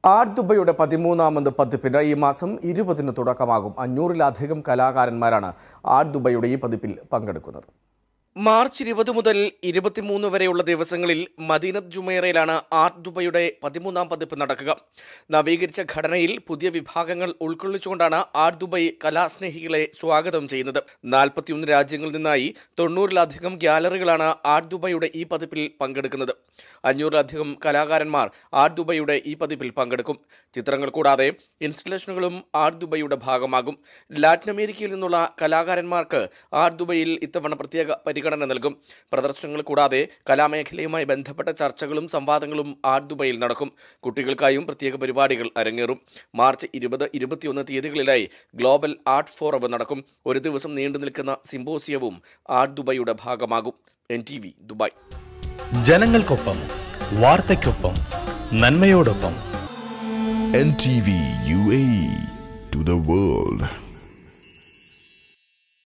Art ദുബൈയുടെ പതിമൂന്നാമത് പതിപ്പിന് ഈ മാസം ഇരുപതിന് തുടക്കമാകും അഞ്ഞൂറിലധികം കലാകാരന്മാരാണ് ആർട്ട് ദുബൈയുടെ ഈ പതിപ്പിൽ പങ്കെടുക്കുന്നത് മാർച്ച് ഇരുപത് മുതൽ ഇരുപത്തിമൂന്ന് വരെയുള്ള ദിവസങ്ങളിൽ മദീനത്ത് ജുമേറയിലാണ് ആർട്ട് ദുബൈയുടെ പതിമൂന്നാം പതിപ്പ് നടക്കുക നവീകരിച്ച ഘടനയിൽ പുതിയ വിഭാഗങ്ങൾ ഉൾക്കൊള്ളിച്ചുകൊണ്ടാണ് ആർട്ട് ദുബൈ കലാസ്നേഹികളെ സ്വാഗതം ചെയ്യുന്നത് നാൽപ്പത്തിയൊന്ന് രാജ്യങ്ങളിൽ നിന്നായി തൊണ്ണൂറിലധികം ഗ്യാലറികളാണ് ആർട്ട് ദുബൈയുടെ ഈ പതിപ്പിൽ പങ്കെടുക്കുന്നത് അഞ്ഞൂറിലധികം കലാകാരന്മാർ ആർട്ട് ദുബൈയുടെ ഈ പതിപ്പിൽ പങ്കെടുക്കും ചിത്രങ്ങൾ കൂടാതെ ഇൻസ്റ്റലേഷനുകളും ആർട്ട് ദുബൈയുടെ ഭാഗമാകും ലാറ്റിൻ അമേരിക്കയിൽ നിന്നുള്ള കലാകാരന്മാർക്ക് ആർട്ട് ദുബൈയിൽ ഇത്തവണ പ്രത്യേക പരിഗണന നൽകും പ്രദർശനങ്ങൾ കൂടാതെ കലാമേഖലയുമായി ബന്ധപ്പെട്ട ചർച്ചകളും സംവാദങ്ങളും ആർട്ട് ദുബൈയിൽ നടക്കും കുട്ടികൾക്കായും പ്രത്യേക പരിപാടികൾ അരങ്ങേറും മാർച്ച് ഇരുപത് ഇരുപത്തിയൊന്ന് തീയതികളിലായി ഗ്ലോബൽ ആർട്ട് ഫോറം നടക്കും ഒരു ദിവസം നീണ്ടു നിൽക്കുന്ന സിംബോസിയവും ആർട്ട് ദുബൈയുടെ ഭാഗമാകും എൻ ടി വി ദുബായ് ജനങ്ങൾക്കൊപ്പം വാർത്തയ്ക്കൊപ്പം നന്മയോടൊപ്പം NTV UAE to the world.